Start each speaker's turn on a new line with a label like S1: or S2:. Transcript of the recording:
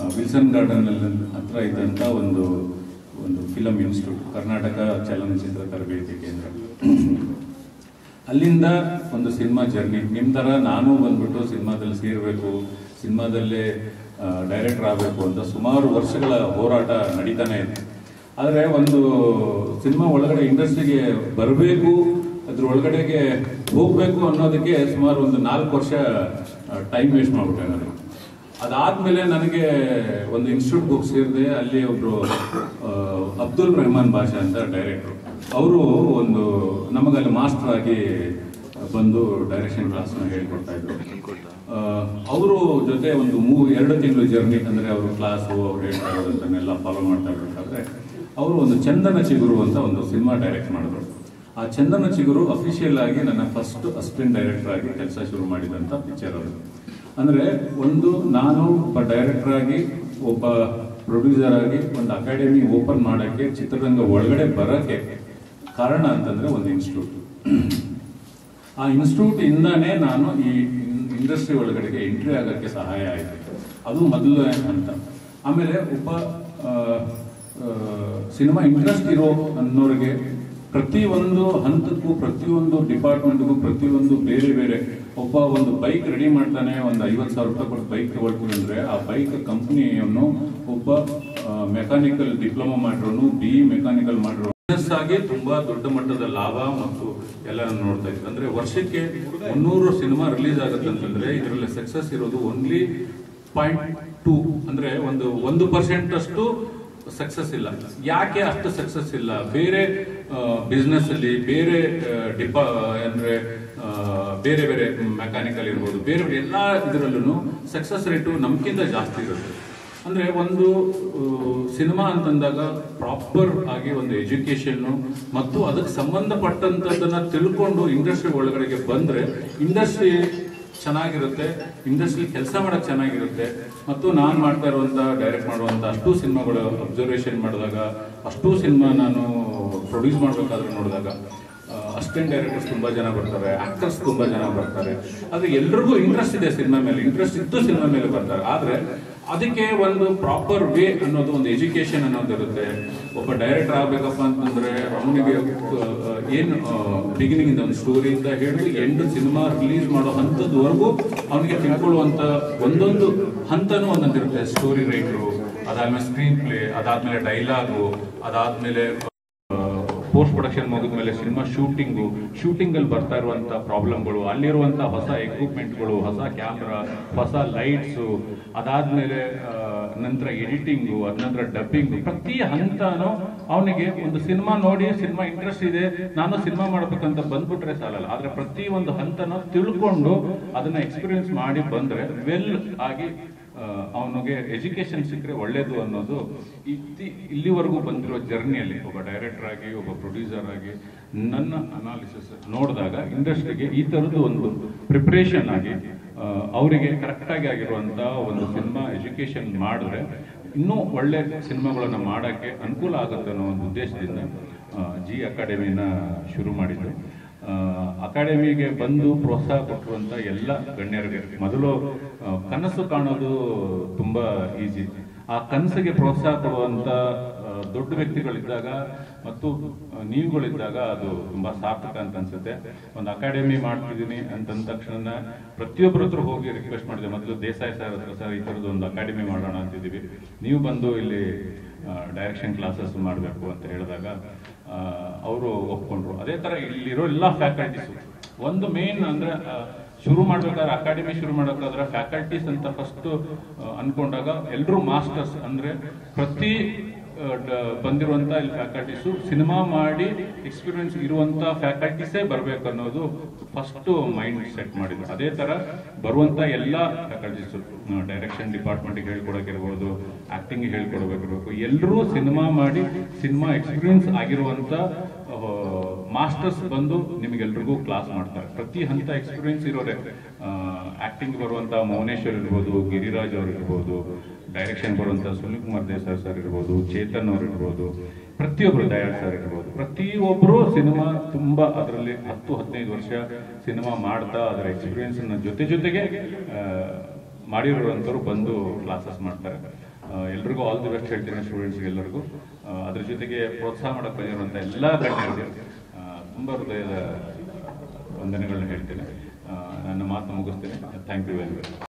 S1: Wilson ಗಾರ್ಡನ್ನಲ್ಲಿ ಹತ್ರ ಇದ್ದಂಥ ಒಂದು ಒಂದು ಫಿಲಮ್ ಇನ್ಸ್ಟಿಟ್ಯೂಟ್ ಕರ್ನಾಟಕ ಚಲನಚಿತ್ರ ತರಬೇತಿ ಕೇಂದ್ರ ಅಲ್ಲಿಂದ ಒಂದು ಸಿನಿಮಾ ಜರ್ನಿ ನಿಮ್ಮ ಥರ ನಾನು ಬಂದ್ಬಿಟ್ಟು ಸಿನಿಮಾದಲ್ಲಿ ಸೇರಬೇಕು ಸಿನಿಮಾದಲ್ಲೇ ಡೈರೆಕ್ಟರ್ ಆಗಬೇಕು ಅಂತ ಸುಮಾರು ವರ್ಷಗಳ ಹೋರಾಟ ನಡೀತಾನೆ ಇದೆ ಆದರೆ ಒಂದು ಸಿನಿಮಾ ಒಳಗಡೆ ಇಂಡಸ್ಟ್ರಿಗೆ ಬರಬೇಕು ಅದ್ರ ಒಳಗಡೆಗೆ ಹೋಗಬೇಕು ಅನ್ನೋದಕ್ಕೆ ಸುಮಾರು ಒಂದು ನಾಲ್ಕು ವರ್ಷ ಟೈಮ್ ವೇಸ್ಟ್ ಮಾಡ್ಬಿಟ್ಟೆ ನಾನು ಅದಾದ್ಮೇಲೆ ನನಗೆ ಒಂದು ಇನ್ಸ್ಟಿಟ್ಯೂಟ್ಗೆ ಹೋಗಿ ಸೇರಿದೆ ಅಲ್ಲಿ ಒಬ್ರು ಆ, ಅಬ್ದುಲ್ ರೆಹಮಾನ್ ಬಾಷಾ ಅಂತ ಡೈರೆಕ್ಟ್ರು ಅವರು ಒಂದು ನಮಗಲ್ಲಿ ಮಾಸ್ಟರ್ ಆಗಿ ಬಂದು ಡೈರೆಕ್ಷನ್ ಕ್ಲಾಸ್ನ ಹೇಳ್ಕೊಡ್ತಾ ಇದ್ರು ಅವರು ಜೊತೆ ಒಂದು ಮೂ ಎರಡು ತಿಂಗಳು ಜರ್ನಿ ಅಂದರೆ ಅವರು ಕ್ಲಾಸು ಅವ್ರು ಹೇಳ್ತಾ ಇರೋದನ್ನೆಲ್ಲ ಫಾಲೋ ಮಾಡ್ತಾ ಇರಬೇಕಾದ್ರೆ ಅವರು ಒಂದು ಚಂದನ ಚಿಗುರು ಅಂತ ಒಂದು ಸಿನಿಮಾ ಡೈರೆಕ್ಟ್ ಮಾಡಿದ್ರು ಆ ಚಂದನ ಚಿಗುರು ಅಫಿಷಿಯಲ್ ಆಗಿ ನನ್ನ ಫಸ್ಟ್ ಅಸಿಸ್ಟೆಂಟ್ ಡೈರೆಕ್ಟರ್ ಆಗಿ ಕೆಲಸ ಶುರು ಮಾಡಿದಂಥ ಪಿಕ್ಚರ್ ಅದು ಅಂದರೆ ಒಂದು ನಾನು ಒಬ್ಬ ಡೈರೆಕ್ಟರ್ ಆಗಿ ಒಬ್ಬ ಪ್ರೊಡ್ಯೂಸರ್ ಆಗಿ ಒಂದು ಅಕಾಡೆಮಿ ಓಪನ್ ಮಾಡೋಕ್ಕೆ ಚಿತ್ರರಂಗ ಒಳಗಡೆ ಬರೋಕ್ಕೆ ಕಾರಣ ಅಂತಂದರೆ ಒಂದು ಇನ್ಸ್ಟಿಟ್ಯೂಟ್ ಆ ಇನ್ಸ್ಟಿಟ್ಯೂಟ್ ಇಂದಾನೇ ನಾನು ಈ ಇಂಡಸ್ಟ್ರಿ ಒಳಗಡೆಗೆ ಎಂಟ್ರಿ ಆಗೋಕ್ಕೆ ಸಹಾಯ ಆಯಿತು ಅದು ಮೊದಲು ಅಂತ ಆಮೇಲೆ ಒಬ್ಬ ಆ, ಆ, ಸಿನಿಮಾ ಇಂಟ್ರೆಸ್ಟ್ ಇರೋ ಅನ್ನೋರಿಗೆ ಪ್ರತಿಯೊಂದು ಹಂತಕ್ಕೂ ಪ್ರತಿಯೊಂದು ಡಿಪಾರ್ಟ್ಮೆಂಟ್ಗೂ ಪ್ರತಿಯೊಂದು ಬೇರೆ ಬೇರೆ ಒಬ್ಬ ಒಂದು ಬೈಕ್ ರೆಡಿ ಮಾಡ್ತಾನೆ ಒಂದು ಐವತ್ತು ಸಾವಿರ ರೂಪಾಯಿ ಕೊಟ್ಟು ಬೈಕ್ ತಗೊಳ್ತೀನಿ ಅಂದ್ರೆ ಆ ಬೈಕ್ ಕಂಪ್ನಿಯನ್ನು ಒಬ್ಬ ಮೆಕ್ಯಾನಿಕಲ್ ಡಿಪ್ಲೊಮಾ ಮಾಡಿರೋನು ಬಿ ಮೆಕ್ಯಾನಿಕಲ್ ಮಾಡಿರೋ ಬಿಸ್ನೆಸ್ ಆಗಿ ತುಂಬಾ ದೊಡ್ಡ ಮಟ್ಟದ ಲಾಭ ಮತ್ತು ಎಲ್ಲ ನೋಡ್ತಾ ಇದ್ವಿ ಅಂದ್ರೆ ವರ್ಷಕ್ಕೆ ಮುನ್ನೂರು ಸಿನಿಮಾ ರಿಲೀಸ್ ಆಗುತ್ತೆ ಅಂತಂದ್ರೆ ಇದರಲ್ಲಿ ಸಕ್ಸಸ್ ಇರೋದು ಓನ್ಲಿ ಪಾಯಿಂಟ್ ಟೂ ಅಂದ್ರೆ ಒಂದು ಒಂದು ಪರ್ಸೆಂಟ್ ಅಷ್ಟು ಸಕ್ಸಸ್ ಇಲ್ಲ ಯಾಕೆ ಅಷ್ಟು ಸಕ್ಸಸ್ ಇಲ್ಲ ಬೇರೆ ಬಿಸ್ನೆಸ್ ಅಲ್ಲಿ ಬೇರೆ ಡಿಪಾ ಅಂದ್ರೆ ಆ, ಬೇರೆ ಬೇರೆ ಮೆಕ್ಯಾನಿಕಲ್ ಇರ್ಬೋದು ಬೇರೆ ಬೇರೆ ಎಲ್ಲ ಇದರಲ್ಲೂ ಸಕ್ಸಸ್ ರೇಟು ನಮ್ಗಿಂತ ಜಾಸ್ತಿ ಇರುತ್ತೆ ಅಂದ್ರೆ ಒಂದು ಸಿನಿಮಾ ಅಂತಂದಾಗ ಪ್ರಾಪರ್ ಆಗಿ ಒಂದು ಎಜುಕೇಶನ್ ಮತ್ತು ಅದಕ್ಕೆ ಸಂಬಂಧಪಟ್ಟಂತದನ್ನ ತಿಳ್ಕೊಂಡು ಇಂಡಸ್ಟ್ರಿ ಒಳಗಡೆಗೆ ಬಂದ್ರೆ ಇಂಡಸ್ಟ್ರಿ ಚೆನ್ನಾಗಿರುತ್ತೆ ಇಂಡಸ್ಟ್ರಿ ಕೆಲಸ ಮಾಡಕ್ ಚೆನ್ನಾಗಿರುತ್ತೆ ಮತ್ತು ನಾನು ಮಾಡ್ತಾ ಇರುವಂತ ಡೈರೆಕ್ಟ್ ಮಾಡುವಂತ ಅಷ್ಟು ಸಿನಿಮಾಗಳು ಅಬ್ಸರ್ವೇಷನ್ ಮಾಡಿದಾಗ ಅಷ್ಟು ಸಿನಿಮಾ ನಾನು ಪ್ರೊಡ್ಯೂಸ್ ಮಾಡ್ಬೇಕಾದ್ರೆ ನೋಡಿದಾಗ ಅಸಿಸ್ಟೆಂಟ್ ಡೈರೆಕ್ಟರ್ಸ್ ತುಂಬಾ ಜನ ಬರ್ತಾರೆ ಆಕ್ಟರ್ಸ್ ತುಂಬಾ ಜನ ಬರ್ತಾರೆ ಆದ್ರೆ ಎಲ್ರಿಗೂ ಇಂಟ್ರೆಸ್ಟ್ ಇದೆ ಸಿನಿಮಾ ಮೇಲೆ ಇಂಟ್ರೆಸ್ಟ್ ಇದ್ದು ಸಿನಿಮಾ ಮೇಲೆ ಬರ್ತಾರೆ ಆದ್ರೆ ಅದಕ್ಕೆ ಒಂದು ಪ್ರಾಪರ್ ವೇ ಅನ್ನೋದು ಒಂದು ಎಜುಕೇಶನ್ ಅನ್ನೋದು ಇರುತ್ತೆ ಒಬ್ಬ ಡೈರೆಕ್ಟರ್ ಆಗ್ಬೇಕಪ್ಪ ಅಂತಂದ್ರೆ ಅವನಿಗೆ ಏನು ಬಿಗಿನಿಂಗ್ ಇಂದ ಒಂದು ಸ್ಟೋರಿಯಿಂದ ಹಿಡಿದು ಎಂಟು ಸಿನಿಮಾ ರಿಲೀಸ್ ಮಾಡೋ ಹಂತದವರೆಗೂ ಅವನಿಗೆ ತಿಳ್ಕೊಳ್ಳುವಂತ ಒಂದೊಂದು ಹಂತನೂ ಒಂದೊಂದಿರುತ್ತೆ ಸ್ಟೋರಿ ರೈಟರು ಅದಾದ್ಮೇಲೆ ಸ್ಕ್ರೀನ್ ಪ್ಲೇ ಅದಾದ್ಮೇಲೆ ಡೈಲಾಗು ಅದಾದ್ಮೇಲೆ ಪೋಸ್ಟ್ ಪ್ರೊಡಕ್ಷನ್ ಮುಗಿದ್ಮೇಲೆ ಸಿನಿಮಾ ಶೂಟಿಂಗು ಶೂಟಿಂಗ್ ಅಲ್ಲಿ ಬರ್ತಾ ಇರುವಂತ ಪ್ರಾಬ್ಲಮ್ಗಳು ಅಲ್ಲಿರುವಂತ ಹೊಸ ಎಕ್ವಿಪ್ಮೆಂಟ್ಗಳು ಹೊಸ ಕ್ಯಾಮ್ರಾ ಹೊಸ ಲೈಟ್ಸು ಅದಾದ್ಮೇಲೆ ಆ, ನಂತರ ಎಡಿಟಿಂಗು ಅದ ನಂತರ ಡಬ್ಬಿಂಗು ಪ್ರತಿ ಹಂತನೂ ಅವನಿಗೆ ಒಂದು ಸಿನಿಮಾ ನೋಡಿ ಸಿನಿಮಾ ಇಂಟ್ರೆಸ್ಟ್ ಇದೆ ನಾನು ಸಿನಿಮಾ ಮಾಡ್ಬೇಕಂತ ಬಂದ್ಬಿಟ್ರೆ ಸಾಲಲ್ಲ ಆದ್ರೆ ಪ್ರತಿ ಒಂದು ಹಂತನ ತಿಳ್ಕೊಂಡು ಅದನ್ನ ಎಕ್ಸ್ಪೀರಿಯನ್ಸ್ ಮಾಡಿ ಬಂದ್ರೆ ವೆಲ್ ಆಗಿ ಅವನಿಗೆ ಎಜುಕೇಶನ್ ಸಿಕ್ಕರೆ ಒಳ್ಳೇದು ಅನ್ನೋದು ಇತ್ತಿ ಇಲ್ಲಿವರೆಗೂ ಬಂದಿರೋ ಜರ್ನಿಯಲ್ಲಿ ಒಬ್ಬ ಡೈರೆಕ್ಟರ್ ಆಗಿ ಒಬ್ಬ ಪ್ರೊಡ್ಯೂಸರ್ ಆಗಿ ನನ್ನ ಅನಾಲಿಸಿಸ್ ನೋಡಿದಾಗ ಇಂಡಸ್ಟ್ರಿಗೆ ಈ ಥರದ್ದು ಒಂದು ಪ್ರಿಪ್ರೇಷನ್ ಆಗಿ ಆ, ಅವರಿಗೆ ಕರೆಕ್ಟಾಗಿ ಆಗಿರುವಂಥ ಒಂದು ಸಿನಿಮಾ ಎಜುಕೇಶನ್ ಮಾಡಿದ್ರೆ ಇನ್ನೂ ಒಳ್ಳೆ ಸಿನಿಮಾಗಳನ್ನ ಮಾಡೋಕ್ಕೆ ಅನುಕೂಲ ಆಗುತ್ತೆ ಅನ್ನೋ ಒಂದು ಉದ್ದೇಶದಿಂದ ಆ, ಜಿ ಅಕಾಡೆಮಿನ ಶುರು ಮಾಡಿದ್ದು ಆ, ಅಕಾಡೆಮಿಗೆ ಬಂದು ಪ್ರೋತ್ಸಾಹ ಕೊಟ್ಟಿರುವಂತ ಎಲ್ಲ ಗಣ್ಯರಿಗೆ ಮೊದಲು ಆ, ಕನಸು ಕಾಣೋದು ತುಂಬಾ ಈಸಿ ಆ ಕನಸಿಗೆ ಪ್ರೋತ್ಸಾಹ ಕೊಡುವಂತ ಆ, ದೊಡ್ಡ ವ್ಯಕ್ತಿಗಳಿದ್ದಾಗ ಮತ್ತು ಆ, ನೀವುಗಳಿದ್ದಾಗ ಅದು ತುಂಬಾ ಸಾರ್ಥಕ ಅಂತ ಅನ್ಸುತ್ತೆ ಒಂದು ಅಕಾಡೆಮಿ ಮಾಡ್ತಿದ್ದೀನಿ ಅಂತಂದ ತಕ್ಷಣ ಪ್ರತಿಯೊಬ್ಬರ ಹತ್ರ ಹೋಗಿ ರಿಕ್ವೆಸ್ಟ್ ಮಾಡಿದೆ ಮೊದಲು ದೇಸಾಯಿ ಸರ್ ಹತ್ರ ಸರ್ ಈ ಥರದ್ದು ಒಂದು ಅಕಾಡೆಮಿ ಮಾಡೋಣ ಅಂತಿದ್ದೀವಿ ನೀವು ಬಂದು ಇಲ್ಲಿ ಡೈರೆಕ್ಷನ್ ಕ್ಲಾಸಸ್ ಮಾಡಬೇಕು ಅಂತ ಹೇಳಿದಾಗ ಅವರು ಒಪ್ಕೊಂಡ್ರು ಅದೇ ತರ ಇಲ್ಲಿರೋ ಎಲ್ಲ ಫ್ಯಾಕಲ್ಟೀಸ್ ಒಂದು ಮೇನ್ ಅಂದ್ರೆ ಆ, ಶುರು ಮಾಡ್ಬೇಕಾದ್ರೆ ಅಕಾಡೆಮಿ ಶುರು ಮಾಡ್ಬೇಕಾದ್ರೆ ಫ್ಯಾಕಲ್ಟೀಸ್ ಅಂತ ಫಸ್ಟ್ ಅನ್ಕೊಂಡಾಗ ಎಲ್ಲರೂ ಮಾಸ್ಟರ್ಸ್ ಅಂದ್ರೆ ಪ್ರತಿ ಆ, ಡ- ಬಂದಿರುವಂತ ಇಲ್ಲಿ ಫ್ಯಾಕಲ್ಟೀಸು ಸಿನಿಮಾ ಮಾಡಿ ಎಕ್ಸ್ಪೀರಿಯನ್ಸ್ ಇರುವಂತ ಫ್ಯಾಕಲ್ಟೀಸೇ ಬರ್ಬೇಕು ಅನ್ನೋದು ಫಸ್ಟ್ ಮೈಂಡ್ ಸೆಟ್ ಮಾಡಿದ್ರು ಅದೇ ತರ ಬರುವಂತ ಎಲ್ಲ ಫ್ಯಾಕಲ್ಟೀಸ್ ಡೈರೆಕ್ಷನ್ ಡಿಪಾರ್ಟ್ಮೆಂಟ್ಗೆ ಹೇಳ್ಕೊಡಕ್ಕಿರ್ಬೋದು ಆಕ್ಟಿಂಗ್ ಹೇಳ್ಕೊಡ್ಬೇಕಿರ್ಬೇಕು ಎಲ್ಲರೂ ಸಿನಿಮಾ ಮಾಡಿ ಸಿನಿಮಾ ಎಕ್ಸ್ಪೀರಿಯನ್ಸ್ ಆಗಿರುವಂತ ಮಾಸ್ಟರ್ಸ್ ಬಂದು ನಿಮಗೆಲ್ರಿಗೂ ಕ್ಲಾಸ್ ಮಾಡ್ತಾರೆ ಪ್ರತಿ ಹಂತ ಎಕ್ಸ್ಪೀರಿಯನ್ಸ್ ಇರೋರೆ ಆಕ್ಟಿಂಗ್ ಬರುವಂತ ಮೌನೇಶ್ವರ್ ಇರ್ಬೋದು ಗಿರಿರಾಜ್ ಅವ್ರು ಇರ್ಬೋದು ಡೈರೆಕ್ಷನ್ ಬರುವಂತ ಸುನಿಲ್ ಕುಮಾರ್ ದೇಸಾಯಿ ಸರ್ ಇರ್ಬೋದು ಚೇತನ್ ಅವ್ರು ಇರ್ಬೋದು ಪ್ರತಿಯೊಬ್ರು ದಯಾಳ್ ಸರ್ ಇರ್ಬೋದು ಪ್ರತಿಯೊಬ್ರು ಸಿನಿಮಾ ತುಂಬಾ ಅದರಲ್ಲಿ ಹತ್ತು ಹದಿನೈದು ವರ್ಷ ಸಿನಿಮಾ ಮಾಡ್ತಾ ಅದರ ಎಕ್ಸ್ಪೀರಿಯನ್ಸ್ ಜೊತೆ ಜೊತೆಗೆ ಆ, ಮಾಡಿರುವಂತವ್ರು ಬಂದು ಕ್ಲಾಸಸ್ ಮಾಡ್ತಾರೆ ಎಲ್ರಿಗೂ ಆಲ್ ದಿ ಬೆಸ್ಟ್ ಹೇಳ್ತೀನಿ ಸ್ಟೂಡೆಂಟ್ಸ್ಗೆ ಎಲ್ಲರಿಗೂ ಆ, ಅದ್ರ ಜೊತೆಗೆ ಪ್ರೋತ್ಸಾಹ ಮಾಡಕ್ಕೆ ಬಂದಿರುವಂಥ ಎಲ್ಲ ಗಣ್ಯರಿಗೆ ಆ, ತುಂಬ ಹೃದಯದ ವಂದನೆಗಳನ್ನ ಹೇಳ್ತೇನೆ ಆ, ನನ್ನ ಮಾತು ಮುಗಿಸ್ತೇನೆ ಥ್ಯಾಂಕ್ ಯು ವೆರಿ ಮಚ್